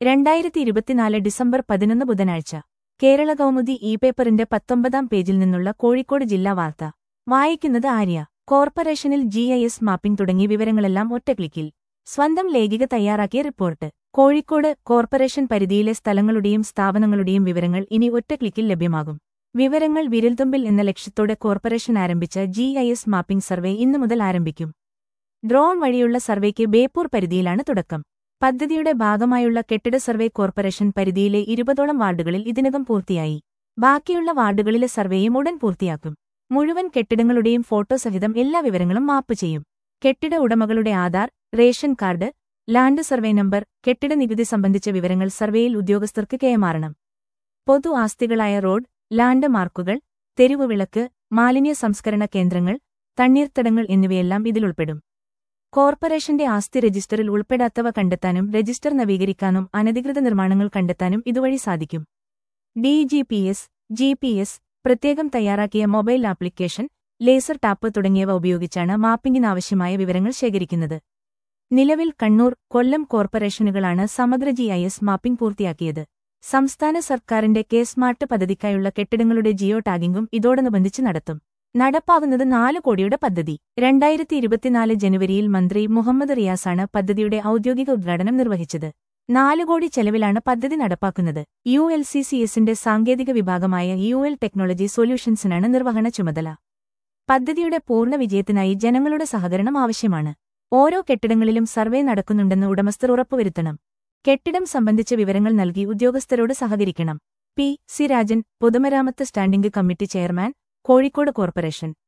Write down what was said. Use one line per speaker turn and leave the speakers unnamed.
രണ്ടായിരത്തി ഇരുപത്തിനാല് ഡിസംബർ പതിനൊന്ന് ബുധനാഴ്ച കേരള കൗമുദി ഇ പേപ്പറിന്റെ പത്തൊമ്പതാം പേജിൽ നിന്നുള്ള കോഴിക്കോട് ജില്ലാ വാർത്ത വായിക്കുന്നത് ആര്യ കോർപ്പറേഷനിൽ ജി ഐ എസ് മാപ്പിംഗ് തുടങ്ങിയ വിവരങ്ങളെല്ലാം ഒറ്റ ക്ലിക്കിൽ സ്വന്തം ലേഖിക തയ്യാറാക്കിയ റിപ്പോർട്ട് കോഴിക്കോട് കോർപ്പറേഷൻ പരിധിയിലെ സ്ഥലങ്ങളുടെയും സ്ഥാപനങ്ങളുടെയും വിവരങ്ങൾ ഇനി ഒറ്റ ക്ലിക്കിൽ ലഭ്യമാകും വിവരങ്ങൾ വിരൽത്തുമ്പിൽ എന്ന ലക്ഷ്യത്തോടെ കോർപ്പറേഷൻ ആരംഭിച്ച G I S mapping survey ഇന്നു മുതൽ ആരംഭിക്കും ഡ്രോൺ വഴിയുള്ള സർവേക്ക് ബേപ്പൂർ പരിധിയിലാണ് തുടക്കം പദ്ധതിയുടെ ഭാഗമായുള്ള കെട്ടിട സർവേ കോർപ്പറേഷൻ പരിധിയിലെ ഇരുപതോളം വാർഡുകളിൽ ഇതിനകം പൂർത്തിയായി ബാക്കിയുള്ള വാർഡുകളിലെ സർവേയും ഉടൻ പൂർത്തിയാക്കും മുഴുവൻ കെട്ടിടങ്ങളുടെയും ഫോട്ടോ സഹിതം എല്ലാ വിവരങ്ങളും മാപ്പ് ചെയ്യും കെട്ടിട ഉടമകളുടെ Aadhaar ration card land survey number കെട്ടിട നികുതി സംബന്ധിച്ച വിവരങ്ങൾ സർവേയിൽ ഉദ്യോഗസ്ഥർക്ക് കൈമാറണം പൊതു ആസ്തികളായ റോഡ് ലാൻഡ് മാർക്കുകൾ തെരുവ് വിളക്ക് മാലിന്യ സംസ്കരണ കേന്ദ്രങ്ങൾ തണ്ണീർത്തടങ്ങൾ എന്നിവയെല്ലാം ഇതിലുൾപ്പെടും കോർപ്പറേഷന്റെ ആസ്തി രജിസ്റ്ററിൽ ഉൾപ്പെടാത്തവ കണ്ടെത്താനും രജിസ്റ്റർ നവീകരിക്കാനും അനധികൃത നിർമ്മാണങ്ങൾ കണ്ടെത്താനും ഇതുവഴി സാധിക്കും D G P S G P S പ്രത്യേകം തയ്യാറാക്കിയ മൊബൈൽ ആപ്ലിക്കേഷൻ ലേസർ ടാപ്പ് തുടങ്ങിയവ ഉപയോഗിച്ചാണ് മാപ്പിംഗിനാവശ്യമായ വിവരങ്ങൾ ശേഖരിക്കുന്നത് നിലവിൽ കണ്ണൂർ കൊല്ലം കോർപ്പറേഷനുകളാണ് സമഗ്ര ജി ഐ എസ് മാപ്പിംഗ് പൂർത്തിയാക്കിയത് സംസ്ഥാന സർക്കാരിന്റെ കെ സ്മാർട്ട് പദ്ധതിക്കായുള്ള കെട്ടിടങ്ങളുടെ ജിയോ ടാഗിംഗും ഇതോടനുബന്ധിച്ച് നടത്തും നടപ്പാകുന്നത് നാല് കോടിയുടെ പദ്ധതി രണ്ടായിരത്തി ഇരുപത്തിനാല് ജനുവരിയിൽ മന്ത്രി മുഹമ്മദ് റിയാസാണ് പദ്ധതിയുടെ ഔദ്യോഗിക ഉദ്ഘാടനം നിർവഹിച്ചത് നാല് കോടി ചെലവിലാണ് പദ്ധതി നടപ്പാക്കുന്നത് യു എൽ സി സി എസിന്റെ സാങ്കേതിക വിഭാഗമായ യു എൽ ടെക്നോളജി സൊല്യൂഷൻസിനാണ് നിർവഹണ ചുമതല പദ്ധതിയുടെ പൂർണ്ണ വിജയത്തിനായി ജനങ്ങളുടെ സഹകരണം ആവശ്യമാണ് ഓരോ കെട്ടിടങ്ങളിലും സർവേ നടക്കുന്നുണ്ടെന്ന് ഉടമസ്ഥർ ഉറപ്പുവരുത്തണം കെട്ടിടം സംബന്ധിച്ച വിവരങ്ങൾ നൽകി ഉദ്യോഗസ്ഥരോട് സഹകരിക്കണം പി സി രാജൻ പൊതുമരാമത്ത് standing committee chairman Kozhikode corporation